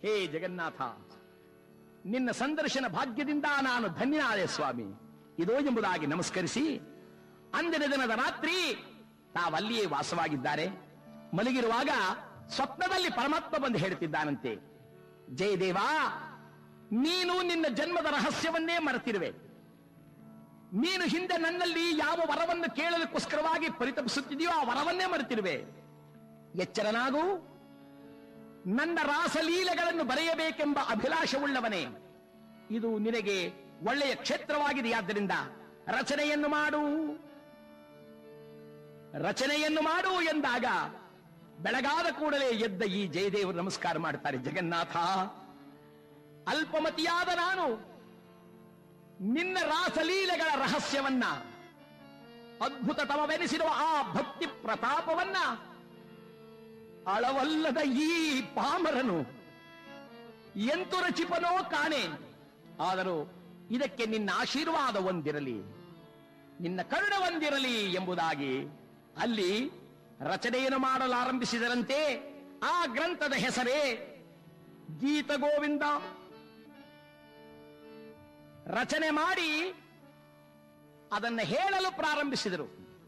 ಹೇ ಜಗನ್ನಾಥ ನಿನ್ನ ಸಂದರ್ಶನ ಭಾಗ್ಯದಿಂದ ನಾನು ಧನ್ಯನಾದೆ ಸ್ವಾಮಿ ಇದೋ ಎಂಬುದಾಗಿ ನಮಸ್ಕರಿಸಿ ಅಂದಿನ ದಿನದ ರಾತ್ರಿ ತಾವಲ್ಲಿಯೇ ವಾಸವಾಗಿದ್ದಾರೆ ಮಲಗಿರುವಾಗ ಸ್ವಪ್ನದಲ್ಲಿ ಪರಮಾತ್ಮ ಬಂದು ಹೇಳುತ್ತಿದ್ದಾನಂತೆ ಜಯದೇವ ನೀನು ನಿನ್ನ ಜನ್ಮದ ರಹಸ್ಯವನ್ನೇ ಮರೆತಿರುವೆ ನೀನು ಹಿಂದೆ ನನ್ನಲ್ಲಿ ಯಾವ ವರವನ್ನು ಕೇಳಲಿಕ್ಕೋಸ್ಕರವಾಗಿ ಪರಿತಪಿಸುತ್ತಿದೆಯೋ ಆ ವರವನ್ನೇ ಮರೆತಿರುವೆ ಎಚ್ಚರನಾಗು ನನ್ನ ರಾಸಲೀಲೆಗಳನ್ನು ಬರೆಯಬೇಕೆಂಬ ಅಭಿಲಾಷವುಳ್ಳವನೇ ಇದು ನಿನಗೆ ಒಳ್ಳೆಯ ಕ್ಷೇತ್ರವಾಗಿದೆಯಾದ್ದರಿಂದ ರಚನೆಯನ್ನು ಮಾಡು ರಚನೆಯನ್ನು ಮಾಡು ಎಂದಾಗ ಬೆಳಗಾದ ಕೂಡಲೇ ಎದ್ದ ಈ ಜಯದೇವರು ನಮಸ್ಕಾರ ಮಾಡ್ತಾರೆ ಜಗನ್ನಾಥ ಅಲ್ಪಮತಿಯಾದ ನಾನು ನಿನ್ನ ರಾಸಲೀಲೆಗಳ ರಹಸ್ಯವನ್ನ ಅದ್ಭುತತಮವೆನಿಸಿರುವ ಆ ಭಕ್ತಿ ಪ್ರತಾಪವನ್ನ ಅಳವಲ್ಲದ ಈ ಪಾಮರನು ಎಂತು ರಚಿಪನೋ ಕಾಣೆ ಆದರೂ ಇದಕ್ಕೆ ನಿನ್ನ ಆಶೀರ್ವಾದ ಒಂದಿರಲಿ ನಿನ್ನ ಕರುಣ ಒಂದಿರಲಿ ಎಂಬುದಾಗಿ ಅಲ್ಲಿ ರಚನೆಯನ್ನು ಮಾಡಲು ಆರಂಭಿಸಿದರಂತೆ ಆ ಗ್ರಂಥದ ಹೆಸರೇ ಗೀತ ಗೋವಿಂದ ರಚನೆ ಮಾಡಿ ಅದನ್ನು ಹೇಳಲು ಪ್ರಾರಂಭಿಸಿದರು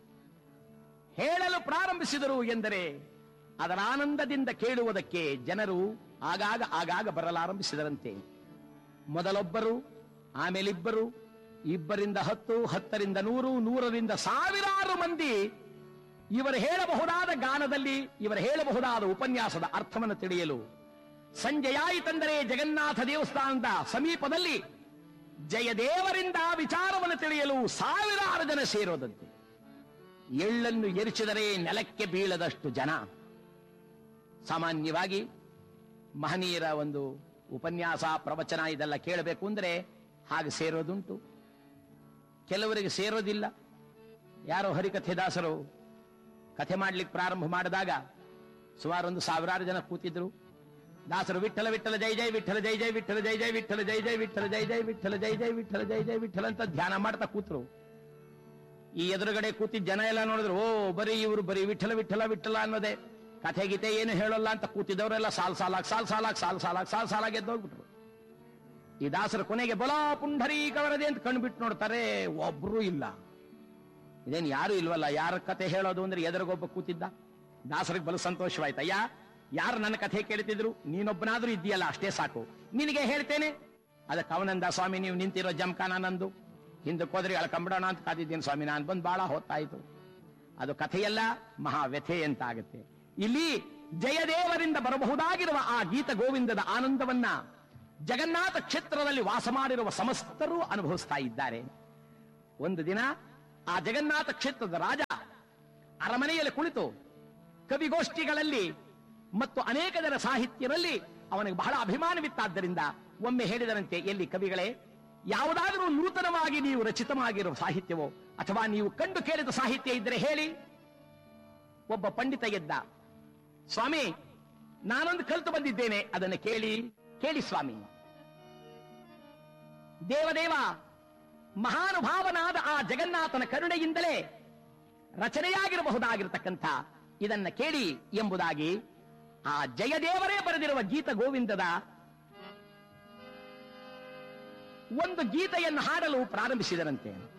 ಹೇಳಲು ಪ್ರಾರಂಭಿಸಿದರು ಎಂದರೆ ಅದರ ಆನಂದದಿಂದ ಕೇಳುವುದಕ್ಕೆ ಜನರು ಆಗಾಗ ಆಗಾಗ ಬರಲಾರಂಭಿಸಿದರಂತೆ ಮೊದಲೊಬ್ಬರು ಆಮೇಲಿಬ್ಬರು ಇಬ್ಬರಿಂದ ಹತ್ತು ಹತ್ತರಿಂದ ನೂರು ನೂರರಿಂದ ಸಾವಿರಾರು ಮಂದಿ ಇವರು ಹೇಳಬಹುದಾದ ಗಾನದಲ್ಲಿ ಇವರು ಹೇಳಬಹುದಾದ ಉಪನ್ಯಾಸದ ಅರ್ಥವನ್ನು ತಿಳಿಯಲು ಸಂಜೆಯಾಯಿತೆಂದರೆ ಜಗನ್ನಾಥ ದೇವಸ್ಥಾನದ ಸಮೀಪದಲ್ಲಿ ಜಯದೇವರಿಂದ ವಿಚಾರವನ್ನು ತಿಳಿಯಲು ಸಾವಿರಾರು ಜನ ಸೇರೋದಂತೆ ಎಳ್ಳನ್ನು ಎರಿಸಿದರೆ ನೆಲಕ್ಕೆ ಬೀಳದಷ್ಟು ಜನ ಸಾಮಾನ್ಯವಾಗಿ ಮಹನೀಯರ ಒಂದು ಉಪನ್ಯಾಸ ಪ್ರವಚನ ಇದೆಲ್ಲ ಕೇಳಬೇಕು ಅಂದ್ರೆ ಹಾಗೆ ಸೇರೋದುಂಟು ಕೆಲವರಿಗೆ ಸೇರೋದಿಲ್ಲ ಯಾರೋ ಹರಿಕಥೆದಾಸರು ಕಥೆ ಮಾಡ್ಲಿಕ್ಕೆ ಪ್ರಾರಂಭ ಮಾಡಿದಾಗ ಸುಮಾರು ಒಂದು ಸಾವಿರಾರು ಜನ ಕೂತಿದ್ರು ದಾಸರು ವಿಠಲ ವಿಠಲ ಜೈ ಜೈ ವಿಠಲ ಜೈ ಜೈ ವಿಠಲ ಜೈ ಜೈ ವಿಠಲ ಜೈ ಜೈ ವಿಠಲ ಜೈ ಜೈ ವಿಠಲ ಜೈ ಜೈ ವಿಠಲ ಜೈ ಜೈ ವಿಠಲ ಅಂತ ಧ್ಯಾನ ಮಾಡ್ತಾ ಕೂತ್ರು ಈ ಎದುರುಗಡೆ ಕೂತಿದ್ದ ಜನ ಎಲ್ಲ ನೋಡಿದ್ರು ಓ ಬರೀ ಇವರು ಬರೀ ವಿಠಲ ವಿಠಲ ವಿಠಲ ಅನ್ನೋದೇ ಕಥೆ ಗೀತೆ ಏನು ಹೇಳಲ್ಲ ಅಂತ ಕೂತಿದ್ದವರೆಲ್ಲ ಸಾಲ್ ಸಾಲಾಗ್ ಸಾಲ್ ಸಾಲಾಗ್ ಸಾಲ್ ಸಾಲಾಗ್ ಸಾಲ್ ಸಾಲಾಗ್ ಎದ್ದೋಗ್ಬಿಟ್ರು ಈ ದಾಸರ ಕೊನೆಗೆ ಬಲಾ ಪುಂಡರೀಕವರದೆ ಅಂತ ಕಣ್ಬಿಟ್ಟು ನೋಡ್ತಾರೆ ಒಬ್ರು ಇಲ್ಲ ಇದೇನು ಯಾರು ಇಲ್ವಲ್ಲ ಯಾರ ಕತೆ ಹೇಳೋದು ಅಂದ್ರೆ ಎದುರಿಗೊಬ್ಬ ಕೂತಿದ್ದ ದಾಸರಿಗೆ ಬಲು ಸಂತೋಷವಾಯ್ತು ಅಯ್ಯ ಯಾರು ನನ್ನ ಕಥೆ ಕೇಳ್ತಿದ್ರು ನೀನೊಬ್ಬನಾದ್ರೂ ಇದ್ದೀಯಲ್ಲ ಅಷ್ಟೇ ಸಾಕು ನಿನಗೆ ಹೇಳ್ತೇನೆ ಅದಕ್ಕೆ ಅವನಂದ ಸ್ವಾಮಿ ನೀವು ನಿಂತಿರೋ ಜಮಖಾನ ನಂದು ಹಿಂದಕ್ಕೆ ಹೋದ್ರೆ ಎಳ್ಕೊಂಬಿಡೋಣ ಅಂತ ಕಾದಿದ್ದೀನಿ ಸ್ವಾಮಿ ನಾನು ಬಂದು ಬಹಳ ಹೊತ್ತಾಯ್ತು ಅದು ಕಥೆಯಲ್ಲ ಮಹಾ ವ್ಯಥೆ ಅಂತ ಆಗುತ್ತೆ ಇಲ್ಲಿ ಜಯದೇವರಿಂದ ಬರಬಹುದಾಗಿರುವ ಆ ಗೀತ ಗೋವಿಂದದ ಆನಂದವನ್ನ ಜಗನ್ನಾಥ ಕ್ಷೇತ್ರದಲ್ಲಿ ವಾಸ ಮಾಡಿರುವ ಸಮಸ್ತರು ಅನುಭವಿಸ್ತಾ ಇದ್ದಾರೆ ಒಂದು ದಿನ ಆ ಜಗನ್ನಾಥ ಕ್ಷೇತ್ರದ ರಾಜ ಅರಮನೆಯಲ್ಲಿ ಕುಳಿತು ಕವಿಗೋಷ್ಠಿಗಳಲ್ಲಿ ಮತ್ತು ಅನೇಕ ಜನ ಸಾಹಿತ್ಯರಲ್ಲಿ ಅವನಿಗೆ ಬಹಳ ಅಭಿಮಾನವಿತ್ತಾದ್ದರಿಂದ ಒಮ್ಮೆ ಹೇಳಿದರಂತೆ ಎಲ್ಲಿ ಕವಿಗಳೇ ಯಾವುದಾದರೂ ನೂತನವಾಗಿ ನೀವು ರಚಿತವಾಗಿರುವ ಸಾಹಿತ್ಯವೋ ಅಥವಾ ನೀವು ಕಂಡು ಕೇಳಿದ ಸಾಹಿತ್ಯ ಇದ್ದರೆ ಹೇಳಿ ಒಬ್ಬ ಪಂಡಿತ ಎದ್ದ ಸ್ವಾಮಿ ನಾನೊಂದು ಕಲಿತು ಬಂದಿದ್ದೇನೆ ಅದನ್ನು ಕೇಳಿ ಕೇಳಿ ಸ್ವಾಮಿ ದೇವದೇವ ಮಹಾನುಭಾವನಾದ ಆ ಜಗನ್ನಾಥನ ಕರುಣೆಯಿಂದಲೇ ರಚನೆಯಾಗಿರಬಹುದಾಗಿರತಕ್ಕಂಥ ಇದನ್ನ ಕೇಳಿ ಎಂಬುದಾಗಿ ಆ ಜಯದೇವರೇ ಬರೆದಿರುವ ಗೀತ ಗೋವಿಂದದ ಒಂದು ಗೀತೆಯನ್ನು ಹಾಡಲು ಪ್ರಾರಂಭಿಸಿದರಂತೆ